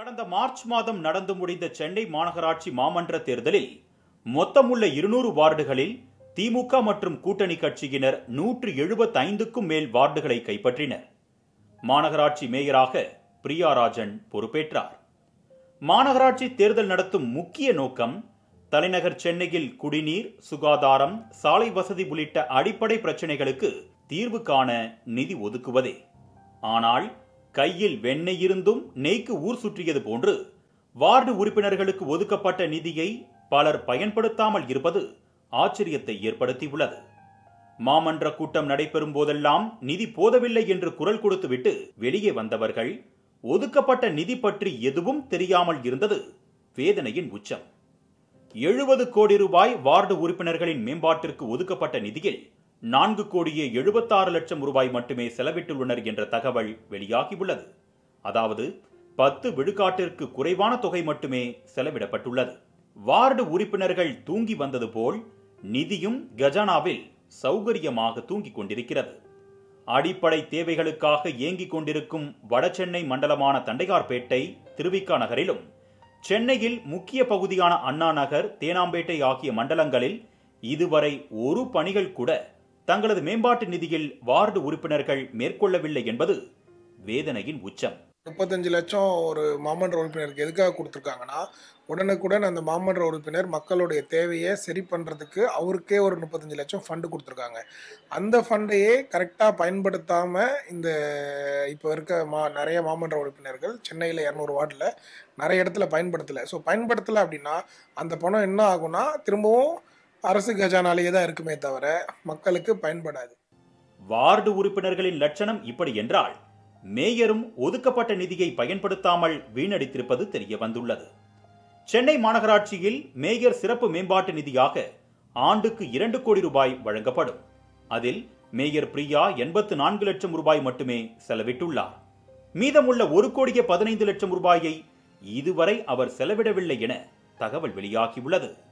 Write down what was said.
கடந்த மார்ச் மாதம் நடந்து முடிந்த சென்னை மாநகராட்சி மாமன்ற தேர்தலில் மொத்தமுள்ள இருநூறு வார்டுகளில் திமுக மற்றும் கூட்டணி கட்சியினர் நூற்று எழுபத்தைந்துக்கும் மேல் வார்டுகளை கைப்பற்றினர் மாநகராட்சி மேயராக பிரியா ராஜன் பொறுப்பேற்றார் மாநகராட்சி தேர்தல் நடத்தும் முக்கிய நோக்கம் தலைநகர் சென்னையில் குடிநீர் சுகாதாரம் சாலை வசதி உள்ளிட்ட அடிப்படை பிரச்சனைகளுக்கு தீர்வு காண நிதி ஒதுக்குவதே ஆனால் கையில் வெண்ணெய் இருந்தும் நெய்க்கு ஊர் சுற்றியது போன்று வார்டு உறுப்பினர்களுக்கு ஒதுக்கப்பட்ட நிதியை பலர் பயன்படுத்தாமல் இருப்பது ஆச்சரியத்தை ஏற்படுத்தியுள்ளது மாமன்ற கூட்டம் நடைபெறும் போதெல்லாம் நிதி போதவில்லை என்று குரல் கொடுத்துவிட்டு வெளியே வந்தவர்கள் ஒதுக்கப்பட்ட நிதி பற்றி எதுவும் தெரியாமல் இருந்தது வேதனையின் உச்சம் எழுபது கோடி ரூபாய் வார்டு உறுப்பினர்களின் மேம்பாட்டிற்கு ஒதுக்கப்பட்ட நிதியில் நான்கு கோடியே எழுபத்தாறு லட்சம் ரூபாய் மட்டுமே செலவிட்டுள்ளனர் என்ற தகவல் வெளியாகியுள்ளது அதாவது பத்து விழுக்காட்டிற்கு குறைவான தொகை மட்டுமே செலவிடப்பட்டுள்ளது வார்டு உறுப்பினர்கள் தூங்கி வந்தது போல் நிதியும் கஜானாவில் சௌகரியமாக தூங்கிக் கொண்டிருக்கிறது அடிப்படை தேவைகளுக்காக இயங்கிக் கொண்டிருக்கும் வடசென்னை மண்டலமான தண்டையார்பேட்டை திருவிக்கா நகரிலும் சென்னையில் முக்கிய பகுதியான அண்ணா நகர் தேனாம்பேட்டை ஆகிய மண்டலங்களில் இதுவரை ஒரு பணிகள் கூட தங்களது மேம்பாட்டு நிதியில் வார்டு உறுப்பினர்கள் மேற்கொள்ளவில்லை என்பது வேதனையின் உச்சம் முப்பத்தஞ்சு லட்சம் ஒரு மாமன்ற உறுப்பினருக்கு எதுக்காக கொடுத்துருக்காங்கன்னா உடனுக்குடன் அந்த மாமன்ற உறுப்பினர் மக்களுடைய தேவையை சரி பண்ணுறதுக்கு அவருக்கே ஒரு முப்பத்தஞ்சு லட்சம் ஃபண்டு கொடுத்துருக்காங்க அந்த ஃபண்டையே கரெக்டாக பயன்படுத்தாமல் இந்த இப்போ இருக்க மா நிறைய மாமன்ற உறுப்பினர்கள் சென்னையில் இரநூறு வார்டில் நிறைய இடத்துல பயன்படுத்தலை ஸோ பயன்படுத்தலை அப்படின்னா அந்த பணம் என்ன ஆகும்னா திரும்பவும் அரசு கஜானாலேயே தான் இருக்குமே தவிர மக்களுக்கு பயன்படாது வார்டு உறுப்பினர்களின் லட்சணம் இப்படி என்றால் மேயரும் ஒதுக்கப்பட்ட நிதியை பயன்படுத்தாமல் வீணடித்திருப்பது தெரிய வந்துள்ளது சென்னை மாநகராட்சியில் மேயர் சிறப்பு மேம்பாட்டு நிதியாக ஆண்டுக்கு இரண்டு கோடி ரூபாய் வழங்கப்படும் அதில் மேயர் பிரியா எண்பத்து நான்கு லட்சம் ரூபாய் மட்டுமே செலவிட்டுள்ளார் மீதமுள்ள ஒரு கோடியே பதினைந்து லட்சம் ரூபாயை இதுவரை அவர் செலவிடவில்லை என தகவல் வெளியாகியுள்ளது